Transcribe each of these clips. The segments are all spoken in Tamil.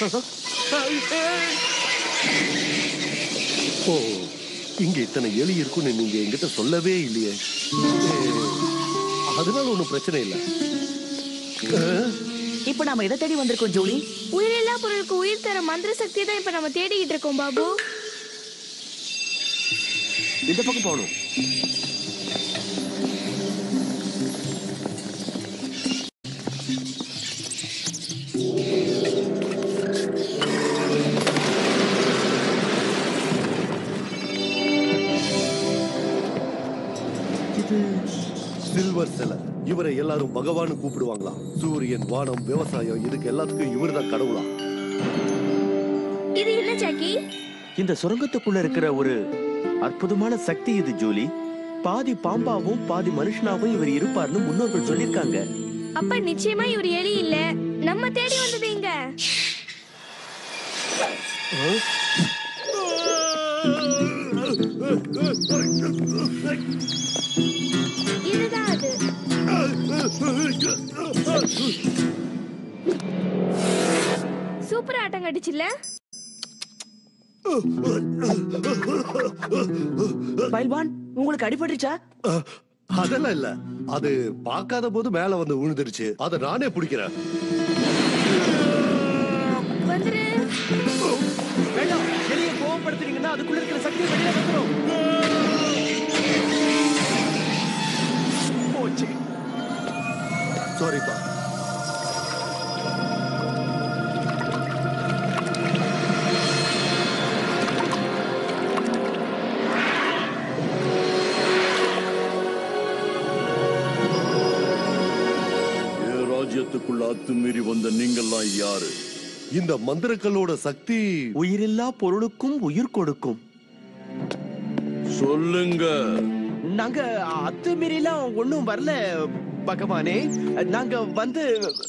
ஓ இங்க இத்தனை எலி இருக்குன்னு நீங்க என்கிட்ட சொல்லவே இல்லையே ஏ, அதனால ஒண்ணும் பிரச்சனை இல்லை அஹ், இப்ப நாம எதை தேடி வந்திருக்கோம் ஜூலி உயிரில்லா பொருளுக்கு உயிர் தர மந்திர சக்தியை தான் இப்ப நம்ம தேடிக்கிட்டு இருக்கோம் பாபு இந்த பக்கம் போகணும் சில்வர் சிலை இவரை எல்லாரும் பகவான்னு கூப்பிடுவாங்களாம் சூரியன் வானம் விவசாயம் இதுக்கு எல்லாத்துக்கும் இவர்தான் கடவுளா இது என்ன ஜாக்கி இந்த சுரங்கத்துக்குள்ள இருக்கிற ஒரு அற்புதமான சக்தி இது ஜூலி பாதி பாம்பாவும் பாதி மனுஷனாவும் இவர் இருப்பார்னு முன்னோர்கள் சொல்லிருக்காங்க அப்ப நிச்சயமா இவர் எலி இல்ல நம்ம தேடி வந்தது இங்க இதுதான் அது சூப்பர் ஆட்டம் கடிச்சுல பைல்வான் உங்களுக்கு அடிபட்டுச்சா அஹ், அதெல்லாம் இல்ல அது பார்க்காத போது மேல வந்து விழுந்துருச்சு அதை நானே பிடிக்கிறேன் வந்துரு வேண்டாம் எலியை கோவப்படுத்துறீங்கன்னா அதுக்குள்ள இருக்கிற சக்தி வெளியே வந்துடும் போச்சு சாரிப்பா என் ராஜ்யத்துக்குள்ள அத்துமீறி வந்த நீங்கெல்லாம் யாரு இந்த மந்திரக்கல்லோட சக்தி உயிரில்லா பொருளுக்கும் உயிர் கொடுக்கும் சொல்லுங்க நாங்க அத்துமீறிலாம் ஒண்ணும் வரல பகவானே நாங்க வந்து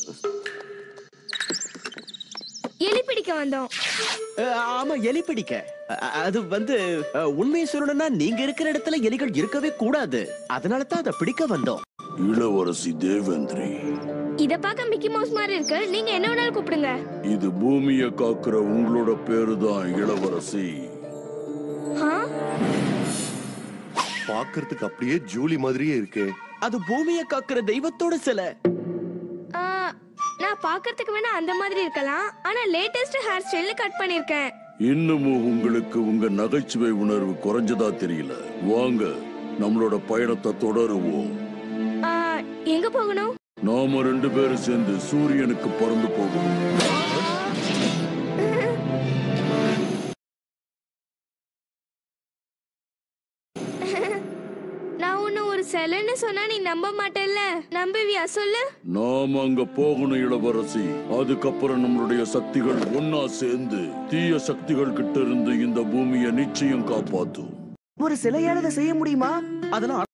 எலி பிடிக்க வந்தோம் அஹ், ஆமா எலி பிடிக்க அ- அது வந்து அஹ், உண்மையை சொல்லணும்னா நீங்க இருக்கிற இடத்துல எலிகள் இருக்கவே கூடாது அதனால தான் அதை பிடிக்க வந்தோம் இளவரசி தேவேந்திரி இத பார்க்க மிக்கி மவுஸ் மாதிரி இருக்கு நீங்க என்ன வேணாலும் கூப்பிடுங்க இது பூமியை காக்குற உங்களோட பேரு தான் இளவரசி ஆ? பார்க்கிறதுக்கு அப்படியே ஜூலி மாதிரியே இருக்கே அது பூமியை காக்குற தெய்வத்தோட சிலை ஆ, நான் பார்க்கறதுக்கு வேணா அந்த மாதிரி இருக்கலாம் ஆனா லேட்டஸ்ட் ஹேர் ஸ்டைல்ல கட் பண்ணிருக்கேன் இன்னமும் உங்களுக்கு உங்க நகைச்சுவை உணர்வு குறைஞ்சதா தெரியல வாங்க நம்மளோட பயணத்தை தொடருவோம் ஆ, எங்க போகணும் நாம ரெண்டு பேரும் சேர்ந்து சூரியனுக்கு பறந்து போகணும் நான் உன்னை ஒரு சிலைன்னு சொன்னா நீ நம்ப மாட்டேல்ல நம்புவியா சொல்லு நாம அங்க போகணும் இளவரசி அதுக்கப்புறம் நம்மளுடைய சக்திகள் ஒன்னா சேர்ந்து தீய சக்திகள் கிட்ட இருந்து இந்த பூமியை நிச்சயம் காப்பாத்தும் ஒரு சிலையானதை செய்ய முடியுமா அதெல்லாம்